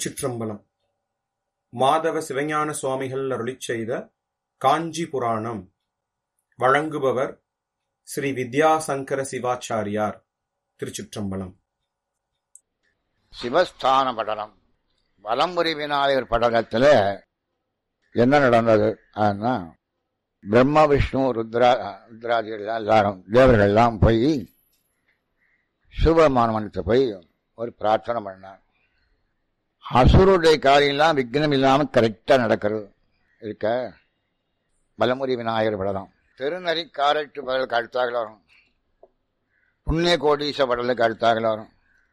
திருச்சிற்றம்பலம் மாதவ சிவஞான சுவாமிகள் அருளிச் செய்த காஞ்சி புராணம் வழங்குபவர் ஸ்ரீ வித்யாசங்கர சிவாச்சாரியார் திருச்சிற்றம்பலம் சிவஸ்தான படலம் வலம்புரி விநாயகர் படலத்தில் என்ன நடந்தது அதுனா பிரம்ம விஷ்ணு ருத்ரா ருத்ராதிகள் எல்லாரும் தேவர்கள் எல்லாம் போய் சிவபெருமானத்தை போய் ஒரு பிரார்த்தனை பண்ணார் அசுருடைய காரியம்லாம் விக்னம் இல்லாமல் கரெக்டாக நடக்கிறது இருக்க வலமுறை விநாயகர் படலம் திருநறி காரட்டு படலுக்கு அடுத்தாக வரும் புண்ணிய கோடீச படலுக்கு அடுத்தாக வரும்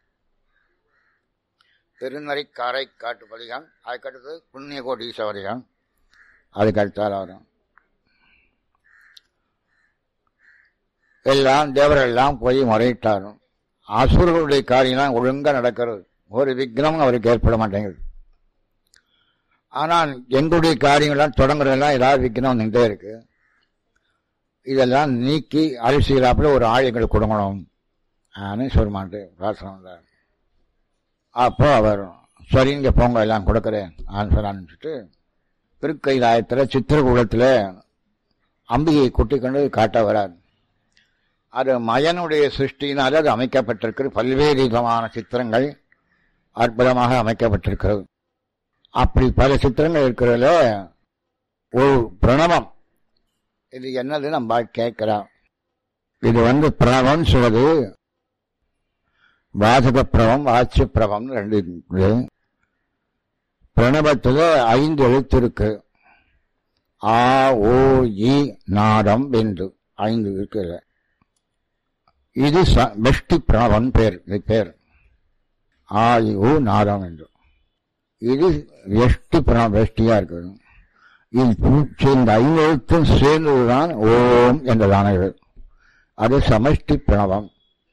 திருநறி காரை காட்டு பதிகம் அதுக்கடுத்து புண்ணிய கோடீச பதிகம் அதுக்கு அடுத்தால் வரும் எல்லாம் தேவர்கள் எல்லாம் போய் முறையிட்டாரும் அசுரர்களுடைய காரியம்லாம் ஒழுங்கா நடக்கிறது ஒரு விக்னமும் அவருக்கு ஏற்பட மாட்டேங்குது ஆனால் எங்களுடைய காரியங்கள்லாம் தொடங்குறதெல்லாம் ஏதாவது விக்னம் வந்துகிட்டே இருக்கு இதெல்லாம் நீக்கி அரிசிகளாப்புல ஒரு ஆள் எங்களுக்கு கொடுக்கணும் சொல்லுமான்ட்டு பிரார்த்தனை பண்றார் அப்போ அவர் சரி இங்கே போங்க எல்லாம் கொடுக்குறேன் ஆன்சரான்னுட்டு திருக்கைலாயத்தில் சித்திரகூடத்தில் அம்பிகையை கூட்டி கொண்டு காட்ட வரார் அது மயனுடைய சிருஷ்டினால் அது அமைக்கப்பட்டிருக்கிறது பல்வேறு விதமான சித்திரங்கள் அற்புதமாக அமைக்கப்பட்டிருக்கிறது அப்படி பல சித்திரங்கள் இருக்கிறதுல ஒரு பிரணவம் இது என்னது நம்ம கேட்கிறோம் இது வந்து பிரணவம் சொல்றது வாசக பிரபம் வாட்சிய பிரபம் ரெண்டு இருக்குது பிரணவத்தில் ஐந்து எழுத்து இருக்கு ஆ ஓ இ நாதம் என்று ஐந்து இருக்குது இது வெஷ்டி பிரணவன் பேர் இது பேர் ஆ இ ஓ நாதம் என்று இது வெஷ்டி பிரணவம் வெஷ்டியா இருக்குது இது இந்த ஐந்து எழுத்தும் சேர்ந்ததுதான் ஓம் என்றதான இது அது சமஷ்டி பிரணவம்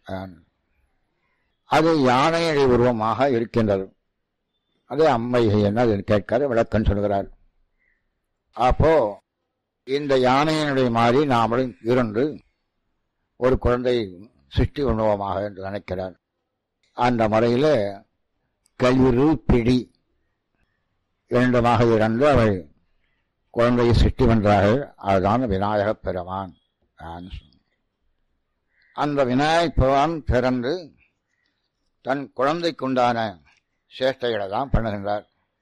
அது யானையடி உருவமாக இருக்கின்றது அது அம்மைகை என்ன அது கேட்காரு விளக்கம் சொல்கிறார் அப்போ இந்த யானையினுடைய மாதிரி நாமளும் இருந்து ஒரு குழந்தை சிருஷ்டி உணவமாக என்று நினைக்கிறார் அந்த முறையில் கயிறு பிடி இரண்டுமாக இறந்து அவள் குழந்தையை சிருஷ்டி வென்றார்கள் அதுதான் விநாயக பெருமான் அந்த விநாயகப் பெருமான் பிறந்து தன் குழந்தைக்குண்டான சேஷ்டைகளை தான் பண்ணுகின்றார்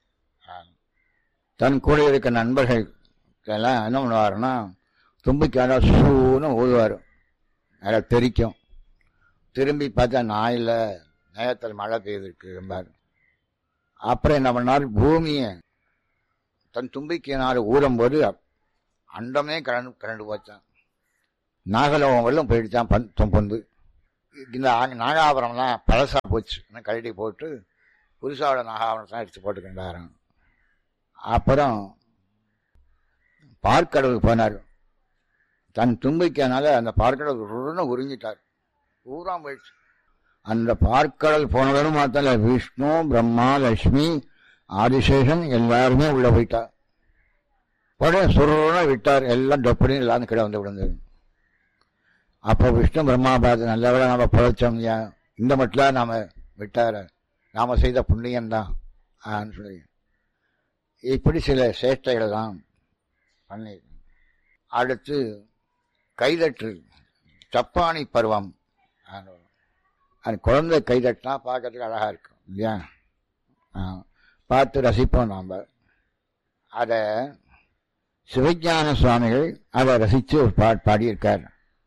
தன் கூட இருக்க நண்பர்கள் எல்லாம் என்ன பண்ணுவாருன்னா தும்பிக்கான சூன்னு ஊதுவார் நல்லா தெரிக்கும் திரும்பி பார்த்தா நாயில் நேரத்தில் மழை பெய்திருக்கு என்பார் அப்புறம் என்ன பண்ணார் பூமியை தன் தும்பிக்கையினால் ஊறும்போது அண்டமே கரண்டு கரண்டு போச்சான் நாகலோகம் வெள்ளம் போயிடுச்சான் பன் பொந்து இந்த நாகாபுரம்லாம் பழசா போச்சு கழட்டி போட்டு புதுசாவோட நாகாபுரம் தான் எடுத்து போட்டுக்கிட்டாராம் அப்புறம் பார்க்கடவுக்கு போனார் தன் தும்பிக்கைனால அந்த பார்க்கடல் உருன்னு உறிஞ்சிட்டார் ஊராம் போயிடுச்சு அந்த பார்க்கடல் போனவரும் மாத்தல விஷ்ணு பிரம்மா லட்சுமி ஆதிசேஷன் எல்லாருமே உள்ள போயிட்டார் உடனே சுருன்னு விட்டார் எல்லாம் டொப்படின்னு எல்லாம் கீழே வந்து விழுந்தது அப்போ விஷ்ணு பிரம்மா பார்த்து நல்ல வேலை நம்ம பிழைச்சோம் இந்த மட்டும் நாம விட்டார நாம செய்த புண்ணியம்தான் சொல்லி இப்படி சில சேஷ்டைகளை தான் பண்ணி அடுத்து கைதட்டு சப்பானி பருவம் அந்த குழந்தை கைதட்டினா பார்க்கறதுக்கு அழகா இருக்கும் இல்லையா பார்த்து ரசிப்போம் நாம் அதை சிவஞான சுவாமிகள் அதை ரசித்து ஒரு பாட் பாடியிருக்கார்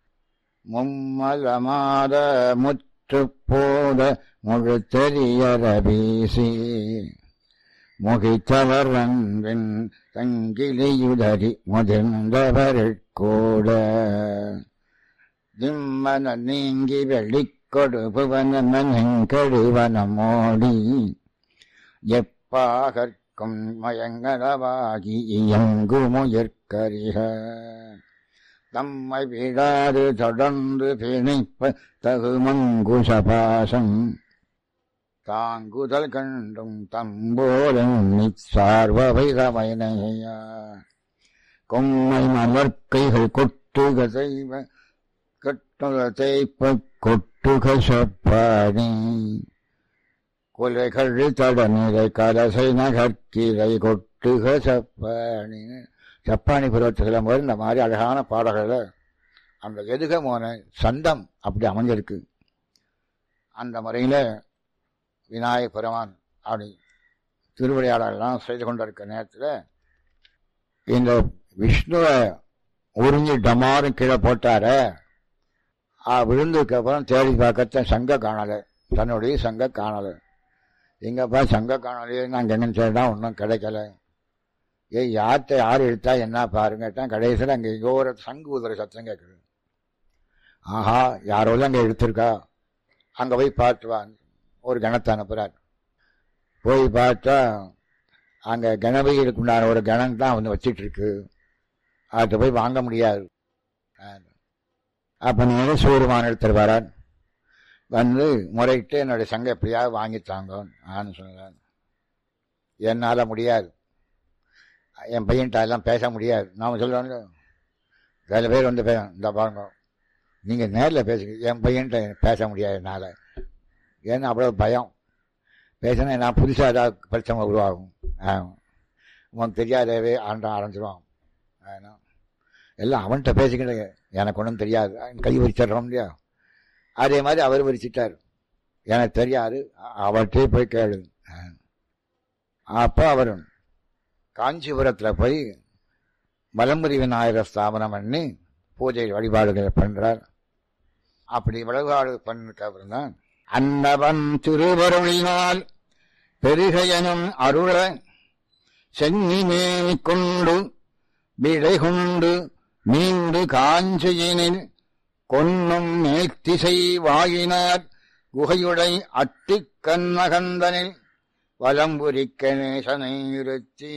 மும்மலமாத முற்று போத முழு தெரியர வீசி முகித்தவர் அன்பின் தங்கிலியுதறி முதிர்ந்தவர்கள் கூட திம்மன நீங்கி வெள்ளிக்கொடு புவனமனங்கழுவனம் மோடி எப்பாகற்கும் மயங்கரவாகி இயங்குமுயற்கரிக தம்மை விடாது தொடர்ந்து பிணைப்ப தகுமங்குசபாசம் தாங்குதல் கண்டும் தம்போலன் சார்வவைரமைனைய கொம்மை மலர்க்கைகள் கொட்டுக செய்வ கட்டுக தேய்ப்ப கொட்டுக சொப்பானி கொலைகள் தடநிலை கலசை நகர்கீரை கொட்டுக சப்பானின்னு சப்பானி பருவத்தில் போது இந்த மாதிரி அழகான பாடல்களை அந்த எதுக மோன சந்தம் அப்படி அமைஞ்சிருக்கு அந்த முறையில் விநாயக பெருமான் அப்படி திருவிளையாடலாம் செய்து கொண்டிருக்க நேரத்தில் இந்த விஷ்ணுவை உறிஞ்சி டமாரும் கீழே போட்டார விழுந்ததுக்கு அப்புறம் தேடி பார்க்கத்த சங்க காணலை தன்னுடைய சங்க காணலை எங்கப்பா சங்க காணலையே நாங்கள் எங்கன்னு தேடா ஒன்றும் கிடைக்கல ஏ யார்கிட்ட யார் எடுத்தா என்ன பாருங்கட்டான் கடைசியில் அங்கே எங்கோ ஒரு சங்கு உதிர சத்தம் கேட்குது ஆஹா யாரோ அங்கே எடுத்திருக்கா அங்கே போய் பார்த்துவான் ஒரு கணத்தை அனுப்புகிறார் போய் பார்த்தா அங்கே கணபதிகளுக்கு உண்டான ஒரு கணம் தான் வந்து வச்சிட்டு இருக்கு அதை போய் வாங்க முடியாது அப்போ நேரே சூரியமான எடுத்துட்டு வரான் வந்து முறையிட்டு என்னுடைய சங்கம் எப்படியாவது வாங்கித்தாங்க ஆன்னு சொன்னான் என்னால் முடியாது என் பையன்ட்ட எல்லாம் பேச முடியாது நாம் சொல்லுவாங்க சில பேர் வந்து பே இந்த பாருங்க நீங்கள் நேரில் பேசுங்க என் பையன்ட்ட பேச முடியாது என்னால் ஏன்னா அவ்வளோ பயம் பேசினா நான் புதுசாக ஏதாவது பிரச்சனை உருவாகும் உனக்கு தெரியாதவே ஆண்டான் ஆரம்பிச்சிடுவான் எல்லாம் அவன்கிட்ட பேசிக்கிட்டு எனக்கு ஒன்றும் தெரியாது கை விரிச்சிடுறோம் இல்லையா அதே மாதிரி அவர் விரிச்சிட்டார் எனக்கு தெரியாது அவர்கிட்டே போய் கேளு அப்போ அவர் காஞ்சிபுரத்தில் போய் மலம்புரி விநாயகர் ஸ்தாபனம் பண்ணி பூஜை வழிபாடுகளை பண்ணுறார் அப்படி வழிபாடு பண்ணிருக்க அப்புறம் தான் அன்னவன் திருவருளினால் பெருகையனும் அருள சென்னிமேனி கொண்டு விடை கொண்டு மீண்டு காஞ்சியினில் கொன்னும் மேத்திசை வாயினார் குகையுடை அட்டிக் கண்ணகந்தனில் வலம்புரி கணேசனை இருத்தி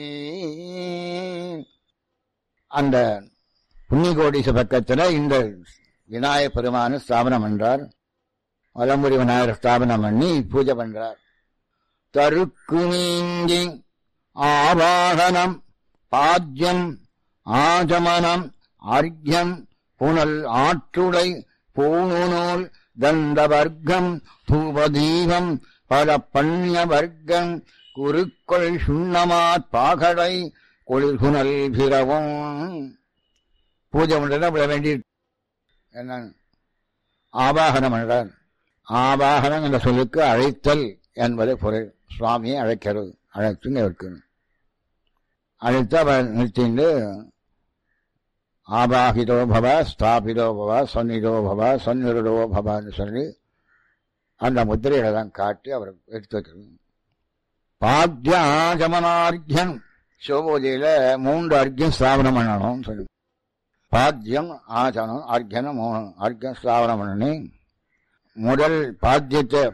அந்த புண்ணிகோடிச பக்கத்தில் இந்த விநாயகர் பெருமான ஸ்தாபனம் என்றார் வலம்புரி விநாயகர் ஸ்தாபனம் பண்ணி பூஜை பண்றார் தருக்கு நீங்கி ஆவாகனம் பாத்தியம் ஆஜமனம் அர்க்யம் புனல் ஆற்றுடை பூணுநூல் தந்தவர்க்கம் தூபதீபம் பல பண்ய வர்க்கம் குருக்கள் சுண்ணமாத் பாகடை குளிர்குணல் பிறவும் பூஜை பண்றதா விட வேண்டி என்ன ஆபாகனம் என்றார் ஆபாகனம் என்ற சொல்லுக்கு அழைத்தல் என்பது பொருள் சுவாமியை அழைக்கிறது அழைத்துங்க இருக்கணும் அழைத்து அவர் நிறுத்திண்டு ஆபாகிதோ பவ ஸ்தாபிதோ பவ சொன்னிதோ பவ சொன்னிருடோ பவன்னு சொல்லி அந்த முத்திரைகளை தான் காட்டி அவர் எடுத்து வைக்கணும் பாத்திய ஆகமனார்கியம் சிவபூஜையில மூன்று அர்க்கியம் ஸ்தாபனம் பண்ணணும் சொல்லி பாத்தியம் ஆச்சனம் அர்க்கியம் மூணு அர்க்கியம் ஸ்தாபனம் பண்ணி முதல் பாத்தியத்தை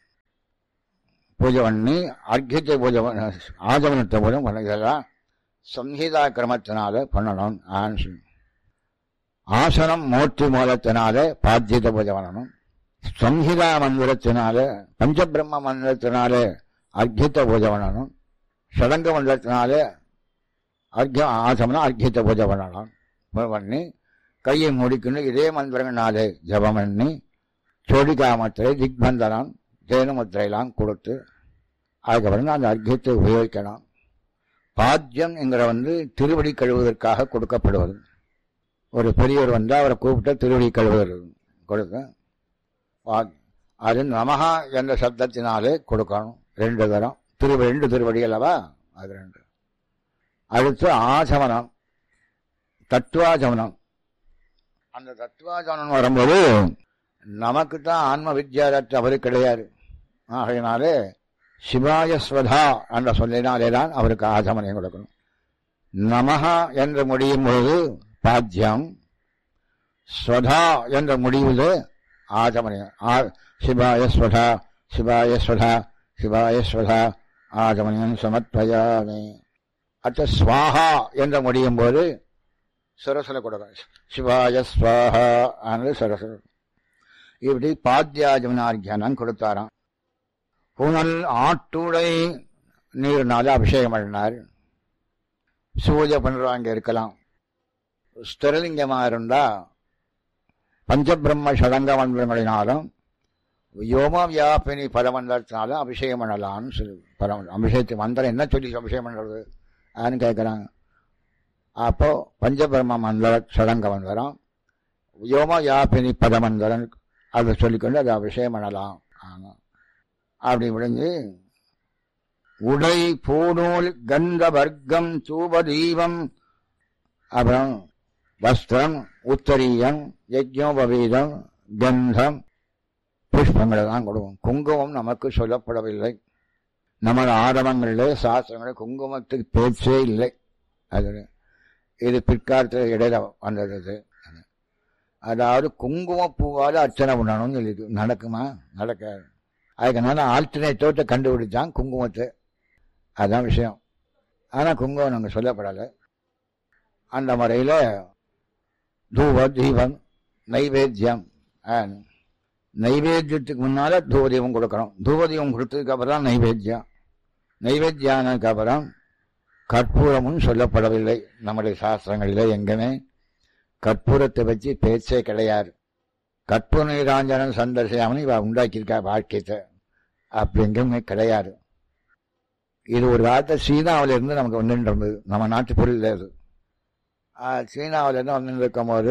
பூஜை பண்ணி அர்க்கியத்தை பூஜை பண்ண ஆச்சமனத்தை பூஜை பண்ண இதெல்லாம் சம்ஹிதா கிரமத்தினால பண்ணணும் ஆன்னு சொல்லி ஆசனம் மூர்த்தி மூலத்தினால பாத்தியத்தை பூஜை பண்ணணும் சம்ஹிதா மந்திரத்தினால பஞ்சபிரம்ம மந்திரத்தினால அர்க்கியத்தை பூஜை பண்ணணும் சடங்க மந்திரத்தினால அர்க்கியம் ஆசமனம் அர்க்கியத்தை பூஜை பண்ணணும் பண்ணி கையை முடிக்கணும் இதே மந்திரங்களாலே ஜபம் பண்ணி சோடிகா முத்திரை திக்பந்தனம் ஜெயன முத்திரையெல்லாம் கொடுத்து அதுக்கப்புறம் அந்த அர்க்கியத்தை உபயோகிக்கணும் பாத்தியம் என்கிற வந்து திருவடி கழுவுவதற்காக கொடுக்கப்படுவது ஒரு பெரியவர் வந்து அவரை கூப்பிட்டு திருவடி கழுவுவது கொடுக்க அது நமகா என்ற சப்தத்தினாலே கொடுக்கணும் ரெண்டு தரம் திரு ரெண்டு திருவடி அல்லவா அது ரெண்டு அடுத்து ஆசமனம் தத்துவாசமனம் அந்த தத்துவாசமனம் வரும்போது நமக்கு தான் ஆன்ம வித்யாரற்ற அவரு கிடையாது ஆகையினாலே சிவாயஸ்வதா என்ற சொல்லினாலே தான் அவருக்கு ஆசமனம் கொடுக்கணும் நமகா என்று முடியும் பொழுது பாத்தியம் ஸ்வதா என்ற முடிவில் ஆகமனியம் சிவாயஸ்வதா சிவாயஸ்வதா சிவாயஸ்வதா ஆகமனியம் சமத்வயாமி அத்த ஸ்வாஹா என்ற முடியும் போது சரசல கொடுக்கணும் சிவாய ஸ்வாஹா ஆனது சரசல இப்படி பாத்தியாஜமனார்கியானம் கொடுத்தாராம் புனல் ஆட்டுடை நீர்னால அபிஷேகம் பண்ணினார் பூஜை பண்றவங்க இருக்கலாம் ஸ்திரலிங்கமா இருந்தா பஞ்சபிரம்ம சடங்க மந்திரங்களினாலும் யோமா வியாபினி பரமந்திரத்தினால அபிஷேகம் பண்ணலாம்னு சொல்லி பரம அபிஷேகத்து மந்திரம் என்ன சொல்லி அபிஷேகம் பண்ணுறது ஆன்னு கேட்குறாங்க அப்போ பஞ்சபரம மந்திர சடங்க மந்திரம் யோமா வியாபினி பரமந்திரன் அதை சொல்லிக்கொண்டு அதை அபிஷேகம் பண்ணலாம் ஆமாம் அப்படி முடிஞ்சு உடை பூநூல் கந்த வர்க்கம் தூப தீபம் அப்புறம் வஸ்திரம் உத்தரீயம் யஜ்ஞோபவீதம் கந்தம் புஷ்பங்களை தான் கொடுக்கும் குங்குமம் நமக்கு சொல்லப்படவில்லை நமது ஆரம்பங்களிலே சாஸ்திரங்களில் குங்குமத்துக்கு பேச்சே இல்லை அது இது பிற்காலத்தில் இடையில வந்தது இது. அதாவது குங்குமப்பூவால் அர்ச்சனை பண்ணணும்னு சொல்லி நடக்குமா நடக்காது அதுக்குனால ஆல்டர்னேட்டிவத்தை கண்டுபிடிச்சான் குங்குமத்தை அதுதான் விஷயம் ஆனால் குங்குமம் நாங்கள் சொல்லப்படலை அந்த முறையில் தூப தீபம் நைவேத்தியம் ஆஹ், நைவேத்தியத்துக்கு முன்னால தூபதீபம் கொடுக்கணும் தூபதீபம் கொடுத்ததுக்கு அப்புறம் தான் நைவேத்தியம் நைவேத்தியானதுக்கு அப்புறம் கற்பூரமும் சொல்லப்படவில்லை நம்முடைய சாஸ்திரங்களிலே எங்குமே கற்பூரத்தை வச்சு பேச்சே கிடையாது கற்பூர நீராஞ்சனம் சந்தர்சியாமனு இவ உண்டாக்கியிருக்கா வாழ்க்கையத்தை அப்படிங்குமே கிடையாது இது ஒரு காலத்தை சீனாவில இருந்து நமக்கு வந்துட்டு இருந்தது நம்ம நாட்டு பொருள் இல்லை அது ஆஹ், சீனாவில இருந்து வந்துட்டு இருக்கும்போது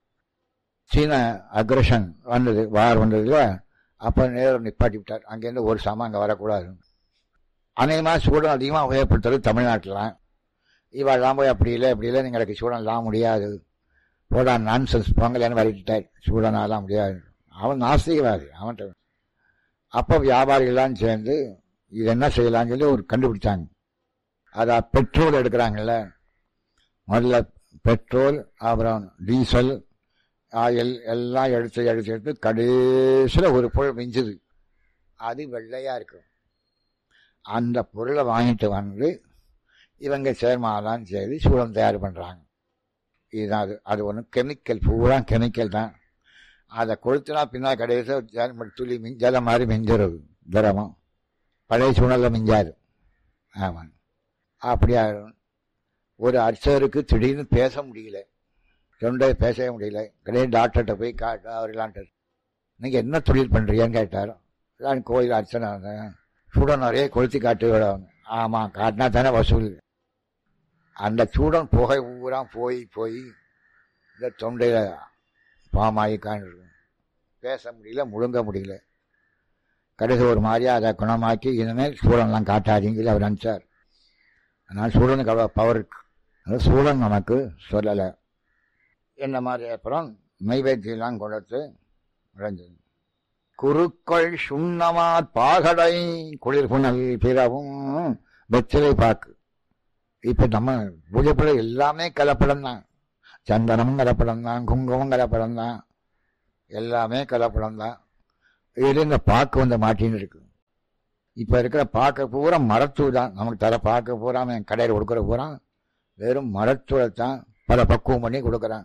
சீன அக்ரஷன் வந்தது வார் வந்ததுல அப்போ நேரம் நிப்பாட்டி விட்டார் அங்கேருந்து ஒரு சாமான் அங்கே வரக்கூடாது அநேகமாக சூடம் அதிகமாக உபயோகப்படுத்துறது தமிழ்நாட்டில் இவெல்லாம் போய் அப்படி இல்லை அப்படி இல்லை நீங்களுக்கு சூடன்லாம் முடியாது போடா நான்சென்ஸ் பொங்கலேன்னு வரட்டிட்டார் சூடனாலாம் முடியாது அவன் நாஸ்திகவாதி அவன்கிட்ட அப்போ வியாபாரிகள்லாம் சேர்ந்து இது என்ன செய்யலாம்னு சொல்லி ஒரு கண்டுபிடிச்சாங்க அதான் பெட்ரோல் எடுக்கிறாங்கல்ல முதல்ல பெட்ரோல் அப்புறம் டீசல் ஆயில் எல்லாம் எடுத்து எடுத்து எடுத்து கடைசியில் ஒரு பொருள் மிஞ்சுது அது வெள்ளையா இருக்கும் அந்த பொருளை வாங்கிட்டு வந்து இவங்க சேர்மாலாம் செய்து சூடம் தயார் பண்ணுறாங்க இதுதான் அது அது ஒன்று கெமிக்கல் பூரா கெமிக்கல் தான் அதை கொளுத்துனா பின்னா கடைசியில் துளி மின் ஜலம் மாதிரி மிஞ்சிருது திரவம் பழைய சூழலில் மிஞ்சாது ஆமாம் அப்படியா ஒரு அர்ச்சகருக்கு திடீர்னு பேச முடியல தொண்டை பேசவே முடியல கடையே டாக்டர்கிட்ட போய் காட்டு அவர்களான்ட்டு நீங்கள் என்ன தொழில் பண்ணுறீங்கன்னு கேட்டார் நான் கோயில் அர்ச்சனை வந்தேன் சூடம் நிறைய கொளுத்தி காட்டு விடுவாங்க ஆமாம் காட்டினா தானே வசூல் அந்த சூடம் புகை ஊரா போய் போய் இந்த தொண்டையில் பாமாயி காணு பேச முடியல முழுங்க முடியல கடைசி ஒரு மாதிரியா அதை குணமாக்கி இனிமேல் சூழன்லாம் காட்டாதீங்கன்னு அவர் அனுப்பிச்சார் அதனால் சூழனுக்கு அவ்வளோ பவர் இருக்கு அது சூழன் நமக்கு சொல்லலை என்ன மாதிரி அப்புறம் நைவேத்தியெல்லாம் கொடுத்து விளைஞ்சது குருக்கள் சுண்ணமார் பாகடை குளிர் புனல் பிறவும் வெற்றிலை பாக்கு இப்ப நம்ம பூஜைப்புல எல்லாமே கலப்படம் தான் சந்தனமும் கலப்படம் தான் குங்குமம் கலப்படம் தான் எல்லாமே கலப்படம் தான் இதுல இந்த பாக்கு வந்து மாட்டின்னு இருக்கு இப்ப இருக்கிற பாக்க பூரா மரத்தூள் தான் நமக்கு தர பாக்க பூரா அவன் கடையில் கொடுக்குற பூரா வெறும் மரத்தூளை தான் பல பக்குவம் பண்ணி கொடுக்குறான்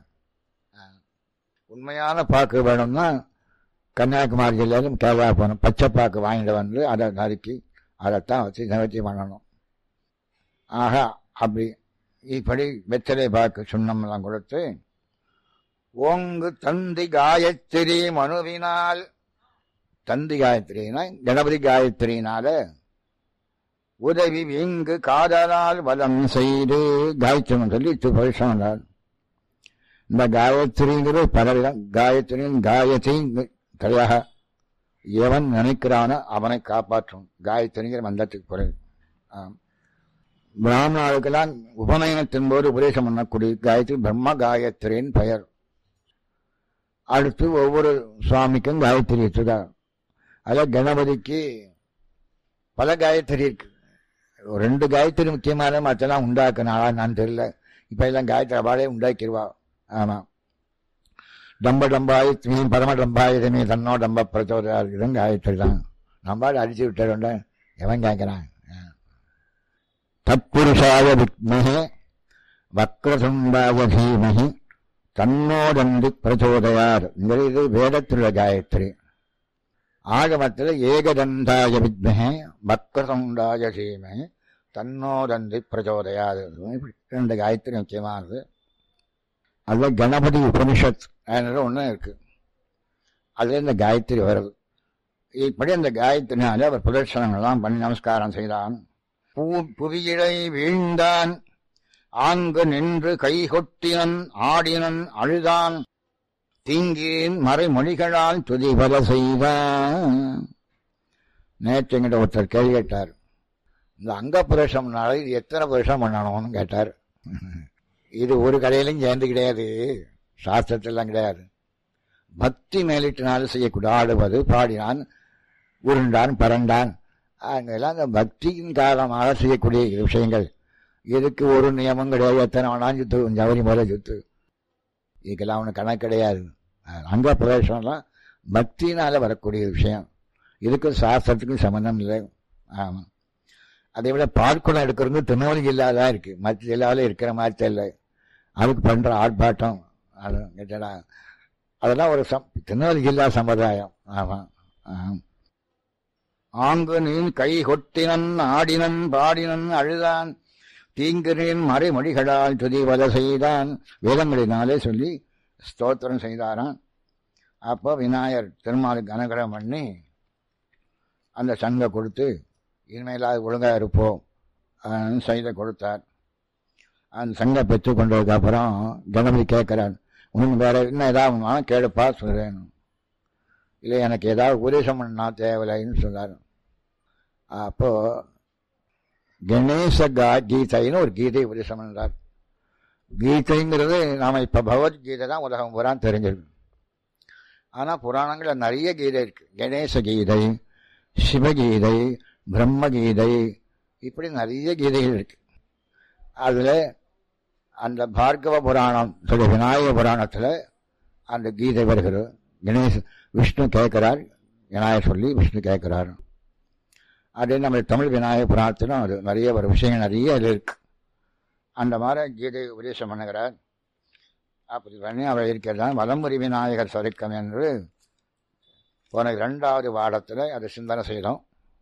உண்மையான பாக்கு வேணும்னா கன்னியாகுமரி ஜில்லையிலும் கேரளா போகணும் பச்சை பாக்கு வாங்கிட்டு வந்து அதை நறுக்கி அதைத்தான் வச்சு நிவர்த்தி பண்ணணும் ஆக அப்படி இப்படி வெத்தலை பாக்கு சுண்ணம்லாம் கொடுத்து ஓங்கு தந்தி காயத்ரி மனுவினால் தந்தி காயத்ரினா கணபதி காயத்ரினால உதவி வீங்கு காதலால் வலம் செய்து காயத்ரி சொல்லி வருஷம் வந்தார் இந்த காயத்ரிங்கிறது பலவிதம் காயத்ரியின் காயத்ரி தலையாக எவன் நினைக்கிறானோ அவனை காப்பாற்றும் காயத்ரிங்கிற மந்தத்துக்கு குறைவு ஆம். பிராமணர்களுக்கெல்லாம் உபநயனத்தின் போது உபதேசம் பண்ணக்கூடிய காயத்ரி பிரம்ம காயத்ரியின் பெயர் அடுத்து ஒவ்வொரு சுவாமிக்கும் காயத்ரி வச்சுதான் அதில் கணபதிக்கு பல காயத்ரி இருக்கு ஒரு ரெண்டு காயத்ரி முக்கியமான மற்றெல்லாம் உண்டாக்குனாளா நான் தெரியல இப்ப எல்லாம் காயத்ரி அவாளே உண்டாக்கிடுவா ஆமா டம்ப டம்பாய் நீ பரம டம்பாய் இதமே தன்னோ டம்ப பிரச்சோதா இதுவும் காயத்ரி தான் நம்பாடு அடிச்சு விட்டுருண்ட எவன் கேட்கிறான் தத்புருஷாய வித்மஹே வக்ரசுண்டாய தீமஹி தன்னோதந்தி பிரச்சோதயார் இது வேதத்திலுள்ள காயத்ரி ஆகமத்தில் ஏகதந்தாய வித்மஹே வக்ரசுண்டாய தீமஹி தன்னோதந்தி பிரச்சோதயாது ரெண்டு காயத்ரி முக்கியமானது அதுல கணபதி உபனிஷத் ஒன்று இருக்கு அதுல இந்த காயத்ரி வருது இப்படி அந்த காயத்தினாலே அவர் பிரதட்சணங்கள்லாம் பண்ணி நமஸ்காரம் செய்தான் பூ புவியிடை வீழ்ந்தான் ஆங்கு நின்று கைகொட்டினன் ஆடினன் அழுதான் தீங்கின் மறைமொழிகளால் துதிபல செய்தான் நேற்று எங்கிட்ட ஒருத்தர் கேள்வி கேட்டார் இந்த அங்க புருஷம்னால இது எத்தனை புருஷம் பண்ணணும்னு கேட்டார் இது ஒரு கடையிலும் சேர்ந்து கிடையாது சாஸ்திரத்திலாம் கிடையாது பக்தி மேலிட்டினால் செய்யக்கூடிய ஆடுவது பாடினான் உருண்டான் பரண்டான் அங்கெல்லாம் அந்த பக்தியின் காரணமாக செய்யக்கூடிய விஷயங்கள் இதுக்கு ஒரு நியமம் கிடையாது எத்தனை வேணாலும் சுத்து ஜவரி மேலே சுத்து இதுக்கெல்லாம் ஒன்றும் கணக்கு கிடையாது அங்க பிரவேசம்லாம் பக்தியினால வரக்கூடிய விஷயம் இதுக்கும் சாஸ்திரத்துக்கும் சம்மந்தம் இல்லை ஆமாம் அதை விட பார்க்குளம் எடுக்கிறது திருநெல்வேலி ஜில்லாவில் தான் இருக்குது மற்ற ஜில்லாவில் இருக்கிற மாதிரி தெரியல அதுக்கு பண்ணுற ஆர்ப்பாட்டம் அது கேட்டடா அதெல்லாம் ஒரு சம் திருநெல்வேலி ஜில்லா சம்பிரதாயம் ஆமாம் ஆம் ஆங்கு நீன் கை கொட்டினன் ஆடினன் பாடினன் அழுதான் தீங்கிரின் மறைமொழிகளால் துதிவத செய்தான் வேதங்களினாலே சொல்லி ஸ்தோத்திரம் செய்தாராம் அப்போ விநாயகர் திருமாலுக்கு அனுகிரகம் பண்ணி அந்த சங்கை கொடுத்து இனிமேலாவது ஒழுங்காக இருப்போம் செய்த கொடுத்தார் அந்த சங்கை பெற்று கொண்டதுக்கு அப்புறம் கணபதி கேட்கிறார் உனக்கு வேற என்ன ஏதாவது கேளுப்பா சொல்றேன் இல்லை எனக்கு ஏதாவது உபதேசம் பண்ணா தேவையில்லைன்னு சொன்னார் அப்போ கணேச கா கீதைன்னு ஒரு கீதை உபதேசம் பண்ணார் கீதைங்கிறது நாம இப்ப பகவத்கீதை தான் உலகம் பூரா தெரிஞ்சிருக்கு ஆனா புராணங்கள்ல நிறைய கீதை இருக்கு கணேச கீதை சிவகீதை பிரம்மகீதை இப்படி நிறைய கீதைகள் இருக்கு அதுல அந்த பார்கவ புராணம் சொல்லி விநாயக புராணத்துல அந்த கீதை வருகிறது கணேஷ் விஷ்ணு கேட்கிறார் விநாயகர் சொல்லி விஷ்ணு கேட்கிறார் அதே நம்ம தமிழ் விநாயக புராணத்திலும் அது நிறைய ஒரு விஷயங்கள் நிறைய அது இருக்கு அந்த மாதிரி கீதை உபதேசம் பண்ணுகிறார் அப்படி பண்ணி அவர் இருக்கிறதான் வலமுறை விநாயகர் சருக்கம் என்று போன இரண்டாவது வாடத்தில் அதை சிந்தனை செய்தோம்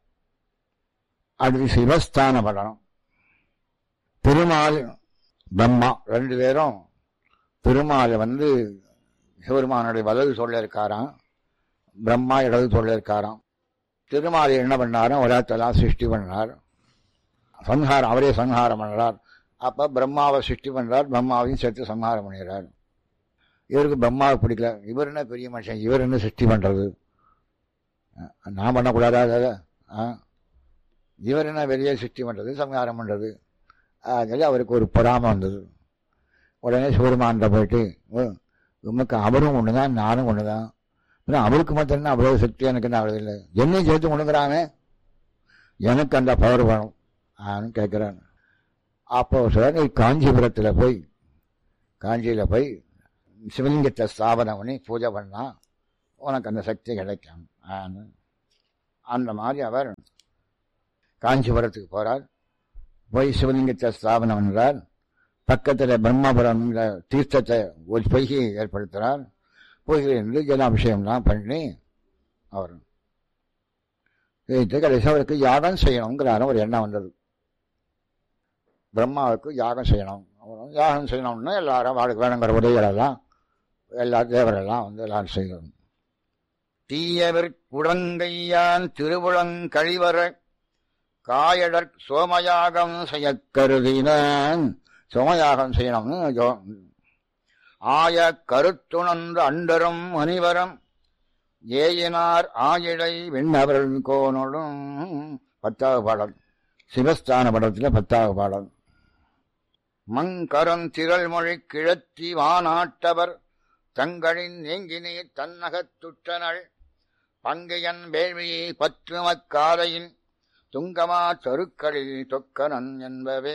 அது சிவஸ்தான படம் திருமால் பிரம்மா ரெண்டு பேரும் திருமால் வந்து சிவருமானுடைய வலது சொல்ல இருக்காராம் பிரம்மா இடது சொல்ல இருக்காராம் திருமாலை என்ன பண்ணாரும் உலகத்தெல்லாம் சிருஷ்டி பண்ணார் சம்ஹாரம் அவரே சம்ஹாரம் பண்ணுறார் அப்ப பிரம்மாவை சிருஷ்டி பண்றார் பிரம்மாவையும் சேர்த்து சம்ஹாரம் பண்ணிடுறார் இவருக்கு பிரம்மாவை பிடிக்கல இவர் என்ன பெரிய மனுஷன் இவர் என்ன சிருஷ்டி பண்றது நான் பண்ணக்கூடாதா அதை இவர் என்ன வெளியே சிருஷ்டி பண்றது சம்ஹாரம் பண்றது சொல்லி அவருக்கு ஒரு பொறாம வந்தது உடனே சிவருமான்கிட்ட போயிட்டு உமக்கு அவரும் ஒண்ணுதான் நானும் ஒண்ணுதான் அவருக்கு மட்டும் என்ன அவ்வளவு சக்தி எனக்கு என்ன அவ்வளவு இல்லை என்னையும் சேர்த்து ஒண்ணுங்கிறானே எனக்கு அந்த பவர் வேணும் ஆன்னு கேட்கிறான் அப்போ சார் நீ காஞ்சிபுரத்தில் போய் காஞ்சியில் போய் சிவலிங்கத்தை ஸ்தாபனம் பண்ணி பூஜை பண்ணா உனக்கு அந்த சக்தி கிடைக்கும் ஆன்னு அந்த மாதிரி அவர் காஞ்சிபுரத்துக்கு போறார் போய் சிவலிங்கத்தை ஸ்தாபனம் பண்ணுறார் பக்கத்தில் பிரம்மபுரம் தீர்த்தத்தை ஒரு பொய்கை ஏற்படுத்துகிறார் பொய்கையிலிருந்து ஜலாபிஷேகம்லாம் பண்ணி அவர் கடைசி அவருக்கு யாகம் செய்யணுங்கிறார ஒரு எண்ணம் வந்தது பிரம்மாவுக்கு யாகம் செய்யணும் யாகம் செய்யணும்னா எல்லாரும் வாழ்க்கை வேணுங்கிற உதவிகளெல்லாம் எல்லா தேவரெல்லாம் வந்து எல்லாரும் செய்யணும் தீயவர் குடங்கையான் திருவுளங்கழிவர காயடற் சோமயாகம் செய்ய கருதினான் சோமயாகம் செய்யணும்னு ஆய கருத்துணர்ந்து அண்டரும் அனிவரம் ஏயினார் ஆயிடை விண்ணவர்கள் கோனோடும் பத்தாவது பாடல் சிவஸ்தான படத்தில் பத்தாவது பாடல் மங்கரம் திரள் மொழி கிழத்தி வானாட்டவர் தங்களின் நீங்கினே தன்னகத்துற்றனள் பங்கையன் வேள்வியை பற்றுமக்காலையின் துங்கமா தருக்களில் தொக்கனன் என்பவே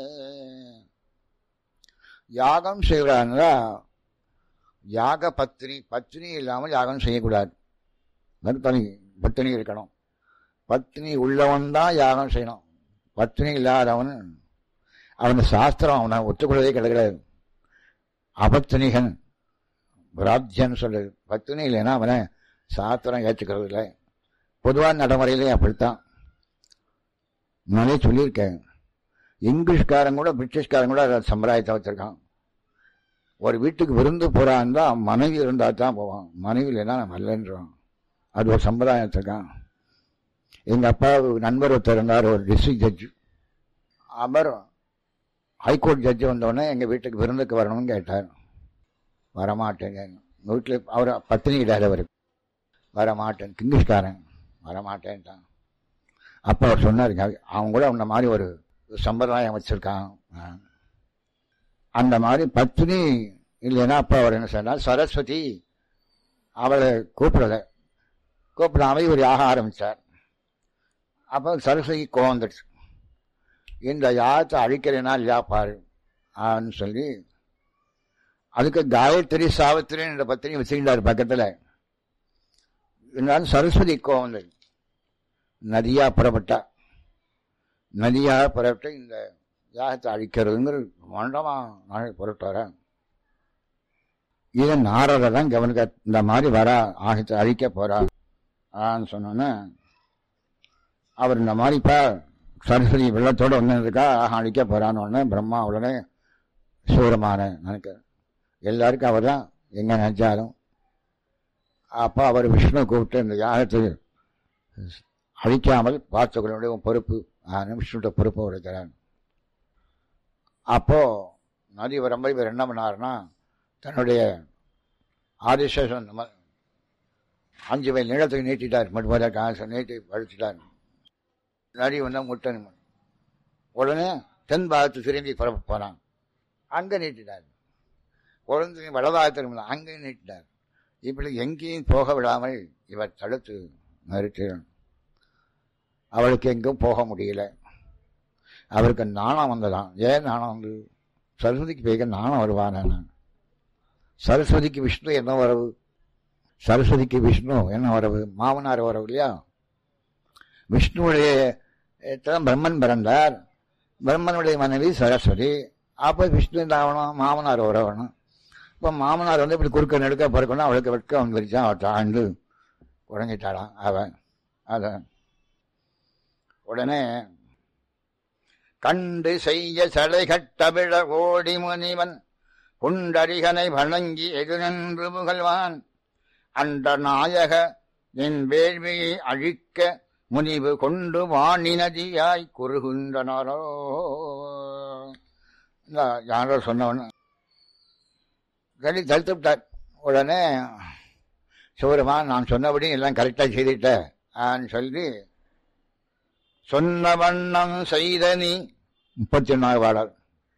யாகம் செய்கிறாங்களா யாக பத்தினி பத்தினி இல்லாமல் யாகம் செய்யக்கூடாது தனி பத்தினி இருக்கணும் பத்தினி உள்ளவன் தான் யாகம் செய்யணும் பத்தினி இல்லாதவன் அவன் சாஸ்திரம் அவனை ஒத்துக்கொள்ளவே கிடையாது அபத்தினிகன் பிராத்தியன் சொல்லுது பத்தினி இல்லைன்னா அவனை சாஸ்திரம் ஏற்றுக்கிறது இல்லை பொதுவான நடைமுறையிலே அப்படித்தான் நானே சொல்லியிருக்கேன் இங்கிலீஷ்காரன் கூட பிரிட்டிஷ்காரன் கூட அதை சம்பிரதாயத்தை வச்சிருக்கான் ஒரு வீட்டுக்கு விருந்து போறான் தான் மனைவி இருந்தா தான் போவான் மனைவி இல்லைன்னா நம்ம இல்லைன்றான் அது ஒரு சம்பிரதாயம் வச்சிருக்கான் எங்க அப்பா ஒரு நண்பர் ஒருத்தர் இருந்தார் ஒரு டிஸ்ட்ரிக்ட் ஜட்ஜு அவர் ஹைகோர்ட் ஜட்ஜு வந்தோடனே எங்க வீட்டுக்கு விருந்துக்கு வரணும்னு கேட்டார் வரமாட்டேங்க வீட்டில் அவர் பத்தினி கிடையாது அவருக்கு வரமாட்டேன் கிங்கிஷ்காரன் வரமாட்டேன்ட்டான் அப்போ அவர் சொன்னார் அவங்க கூட அந்த மாதிரி ஒரு சம்பிரதாயம் வச்சிருக்கான் ஆ. அந்த மாதிரி பத்னி இல்லைன்னா அப்போ அவர் என்ன சொன்னார் சரஸ்வதி அவளை கூப்பிடல கூப்பிடாம இவர் ஆக ஆரம்பிச்சார் அப்போ சரஸ்வதி கோவந்துடுச்சு இந்த யாகத்தை அழிக்கிறேனா இல்லையா பாரு ஆன்னு சொல்லி அதுக்கு காயத்ரி சாவித்திரி என்ற பத்தினி வச்சுக்கிட்டார் பக்கத்துல இருந்தாலும் சரஸ்வதி கோவம் நதியா புறப்பட்டா நதியா புறப்பட்டு இந்த யாகத்தை அழிக்கிறதுங்கிற மண்டமா நாளை புறப்பட்டார இதை நாரத தான் கவனிக்க இந்த மாதிரி வரா ஆகத்தை அழிக்க போறா ஆன்னு சொன்னோன்னே அவர் இந்த மாதிரி இப்ப சரஸ்வதி வெள்ளத்தோட வந்ததுக்கா ஆக அழிக்க போறான்னு உடனே பிரம்மா உடனே சூரமான நினைக்க எல்லாருக்கும் அவர் தான் எங்க நினைச்சாலும் அப்போ அவர் விஷ்ணு கூப்பிட்டு இந்த யாகத்தை அழிக்காமல் பார்த்துக்களுடைய பொறுப்பு ஆன விஷ்ணுட்ட பொறுப்பை உடைக்கிறான் அப்போ நதி வரம்பை இவர் என்ன பண்ணாருன்னா தன்னுடைய ஆதிசேஷன் ம- அஞ்சு மைல் நீளத்துக்கு நீட்டிட்டார் மட்டும் மேலே காசை நீட்டி படுத்துட்டார் நரி வந்து முட்டன் உடனே தென் பாகத்து திரும்பி புறப்பட்டு போனான் அங்கே நீட்டிட்டார் குழந்தை வலதாக திரும்ப அங்கே நீட்டிட்டார் இப்படி எங்கேயும் போக விடாமல் இவர் தடுத்து நிறுத்தினார் அவளுக்கு எங்கும் போக முடியல அவருக்கு நாணம் வந்ததாம் ஏன் நாணம் வந்து சரஸ்வதிக்கு பேக நாணம் வருவான சரஸ்வதிக்கு விஷ்ணு என்ன வரவு சரஸ்வதிக்கு விஷ்ணு என்ன வரவு மாமனார் வரவு இல்லையா விஷ்ணுவுடைய தான் பிரம்மன் பிறந்தார் பிரம்மனுடைய மனைவி சரஸ்வதி அப்போ விஷ்ணு என்ன ஆகணும் மாமனார் வரவணும் இப்போ மாமனார் வந்து இப்படி குறுக்க நெடுக்க பிறக்கணும் அவளுக்கு வெட்கம் வந்துருச்சான் அவள் தாழ்ந்து உடஞ்சிட்டாளாம் அவன் அதான் உடனே கண்டு செய்ய சடை கட்டவிழ ஓடி முனிவன் புண்டரிகனை வணங்கி எதிரென்று புகழ்வான் அண்ட நாயக என் வேள்வியை அழிக்க முனிவு கொண்டு வாணி நதியாய் குறுகின்றனரோ இந்த யாரோ சொன்னவன் கடி தடுத்து விட்டார் உடனே சிவருமா நான் சொன்னபடி எல்லாம் கரெக்டாக செய்துட்டேன் சொல்லி சொன்ன வண்ணம் செய்த நீ முப்பத்தி ஒன்னாவது பாடல்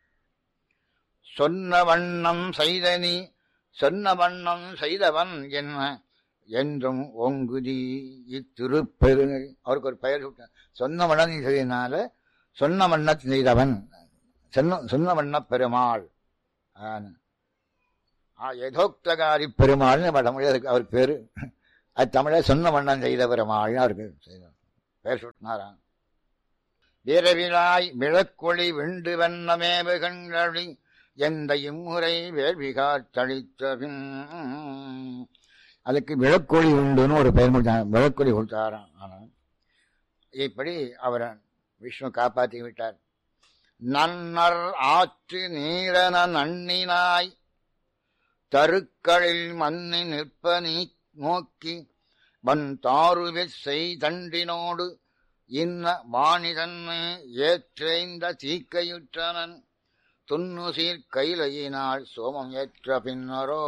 சொன்ன வண்ணம் செய்த நீ சொன்ன வண்ணம் செய்தவன் என்ன என்றும் ஓங்குதி இத்திருப்பெரு அவருக்கு ஒரு பெயர் சுட்ட சொன்ன வண்ணம் செய்தனால சொன்ன வண்ண செய்தவன் சொன்ன சொன்ன வண்ண பெருமாள் ஆன. ஆ, யதோக்தகாரி பெருமாள்னு தமிழ் இருக்கு அவர் பேரு அது தமிழ சொன்ன வண்ணம் செய்த பெருமாள்னு அவருக்கு செய்தார். பேர் சுட்டினாராம் வீரவிழாய் விளக்கொளி விண்டு வண்ணமேவு கண்களி எந்த இம்முறை வேள்விகாத்தளித்த பின் அதுக்கு விளக்கொளி உண்டுன்னு ஒரு பெயர் கொடுத்தாங்க விளக்கொளி கொடுத்தாராம் ஆனால் இப்படி அவரை விஷ்ணு காப்பாற்றி விட்டார் நன்னர் ஆற்று நீரன நன்னினாய் தருக்களில் மண்ணி நிற்ப நீ நோக்கி வன் தாருவி செய்தண்டினோடு இன்ன வாணிதன்மை ஏற்றைந்த தீக்கையுற்றனன் துன்னுசீர் கைலையினால் சோமம் ஏற்ற பின்னரோ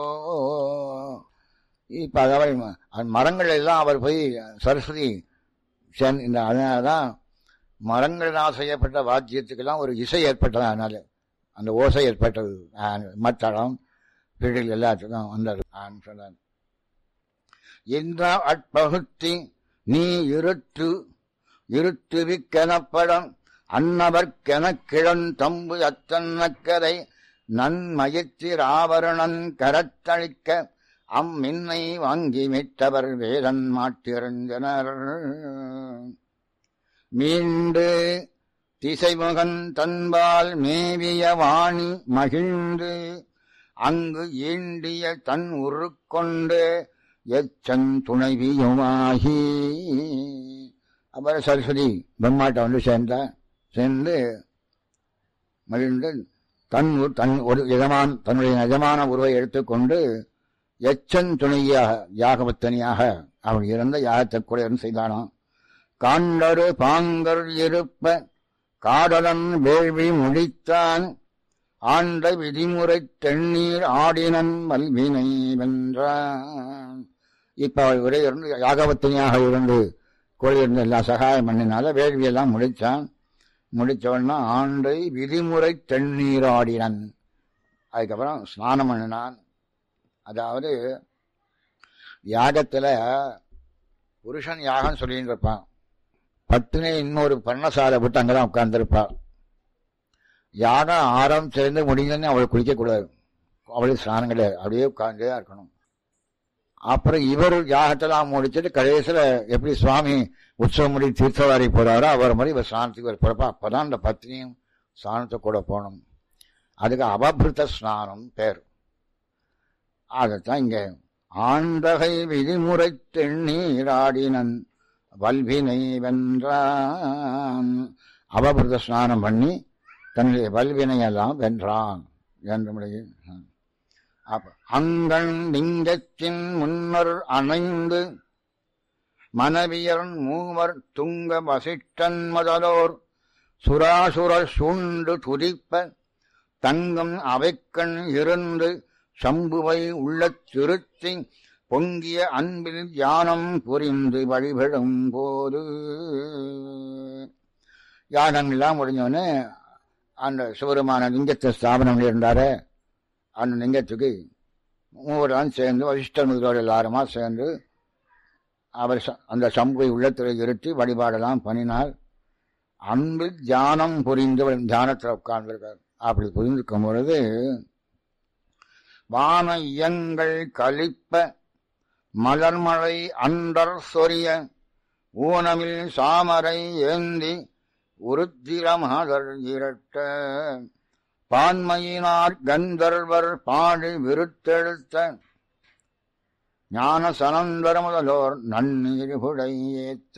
இப்ப அதாவது மரங்கள் எல்லாம் அவர் போய் சரஸ்வதி சேர்ந்து இந்த அதனாலதான் மரங்களால் செய்யப்பட்ட வாத்தியத்துக்கெல்லாம் ஒரு இசை ஏற்பட்டது அதனால அந்த ஓசை ஏற்பட்டது மத்தளம் பிடில் எல்லாத்துக்கும் வந்தது சொன்னார் இந்த அட்பகுத்தி நீ இருட்டு இருட்டுவிக்கெனப்படம் அன்னவர்க்கெனக் கிழன் தம்பு அத்தன்னக்கரை நன்மயிற்றிர் ஆவரணன் கரத்தளிக்க அம்மின்னை வாங்கி மீட்டவர் வேதன் மாட்டிருந்தனர் மீண்டு திசைமுகன் தன்பால் மேவிய வாணி மகிழ்ந்து அங்கு ஈண்டிய தன் உருக்கொண்டு எச்சன் துணைவியுமாகி அப்புறம் சரஸ்வதி பிரம்மாட்ட வந்து சேர்ந்தா சேர்ந்து மகிழ்ந்து தன் உ- தன் ஒரு எஜமான் தன்னுடைய எஜமான உருவை எடுத்துக்கொண்டு எச்சன் துணையாக யாகபத்தனியாக அவன் இறந்த யாகத்தை கூட இருந்து செய்தானாம் காண்டரு பாங்கர் இருப்ப காடலன் வேள்வி முடித்தான் ஆண்ட விதிமுறை தென்னீர் ஆடினன் மல்வினை வென்றான் இப்ப அவள் ஒரே இருந்து யாகவத்தினியாக இருந்து கூட இருந்து எல்லாம் சகாயம் பண்ணினால வேள்வியெல்லாம் முடிச்சான் முடிச்சவன்னா ஆண்டை விதிமுறை தென்னீர் ஆடினன் அதுக்கப்புறம் ஸ்நானம் பண்ணினான் அதாவது யாகத்துல புருஷன் யாகம் சொல்லிட்டு இருப்பான் பத்தினி இன்னொரு பர்ணசாலை விட்டு அங்கதான் உட்கார்ந்துருப்பாள் யாகம் ஆரம் சேர்ந்து முடிஞ்சோன்னு அவளை குளிக்கக்கூடாது அவளுக்கு ஸ்நானம் கிடையாது அப்படியே உட்கார்ந்தே தான் இருக்கணும் அப்புறம் இவர் யாகத்தெல்லாம் முடிச்சுட்டு கடைசியில எப்படி சுவாமி உற்சவம் முடி தீர்த்தவாரி போறாரோ அவர் மாதிரி இவர் ஸ்நானத்துக்கு இவர் போறப்ப அப்பதான் அந்த பத்னியும் ஸ்நானத்தை கூட போகணும் அதுக்கு அபபிருத்த ஸ்நானம் பேர் அதைத்தான் இங்க ஆண்டகை விதிமுறை தென்னீராடினன் வல்வினை வென்றான் அபபிருத ஸ்நானம் பண்ணி தன்னுடைய வல்வினையெல்லாம் வென்றான் என்று முடியும் அப்ப அங்கண் லிங்கத்தின் முன்னர் அணைந்து மனைவியர் மூவர் துங்க வசிஷ்டன் முதலோர் சுராசுரர் சூண்டு துதிப்ப தங்கம் அவைக்கண் இருந்து சம்புவை உள்ளத் திருத்தி பொங்கிய அன்பில் தியானம் புரிந்து வழிபடும் போது யாகம் எல்லாம் முடிஞ்சோடனே அந்த சிவருமான லிங்கத்தை ஸ்தாபனம் இருந்தாரு அந்த லிங்கத்துக்கு மூவரெல்லாம் சேர்ந்து வசிஷ்ட முதலோடு எல்லாருமா சேர்ந்து அவர் ச- அந்த சம்புவை உள்ளத்தில் இருத்தி வழிபாடெல்லாம் பண்ணினார் அன்பில் தியானம் புரிந்து அவர் தியானத்தில் உட்கார்ந்திருக்கார் அப்படி புரிந்திருக்கும் பொழுது வான இயங்கள் கழிப்ப மலர்மழை அண்டர் சொரிய ஊனமில் சாமரை ஏந்தி உருத்திரமாதர் இரட்ட பான்மையினார் கந்தர்வர் பாடி விருத்தெழுத்த ஞான சனந்தர முதலோர் நன்னீர் புடை ஏத்த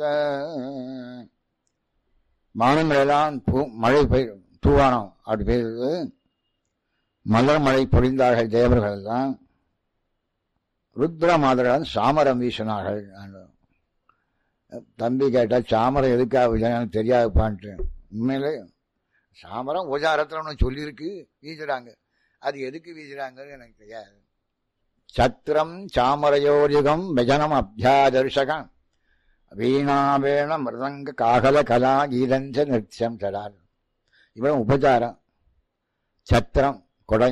வானங்களெல்லாம் பூ மழை பெய்யும் தூவானம் அப்படி பெய்தது மலர் மழை பொழிந்தார்கள் தேவர்கள் எல்லாம் ருத்ர மாதர்கள் சாமரம் வீசினார்கள் தம்பி கேட்டா சாமரம் எதுக்காக வீசினான்னு தெரியாதுப்பான்ட்டு உண்மையிலே சாமரம் உஜாரத்தில் ஒன்று சொல்லியிருக்கு வீசுறாங்க அது எதுக்கு வீசுறாங்கன்னு எனக்கு தெரியாது சத்திரம் சாமரயோரிகம் வெஜனம் அபியாதர்ஷகம் வீணாவேண மிருதங்க காகல கலா கீதஞ்ச நிருத்தியம் தடார் இவ்வளவு உபச்சாரம் சத்திரம் கொடை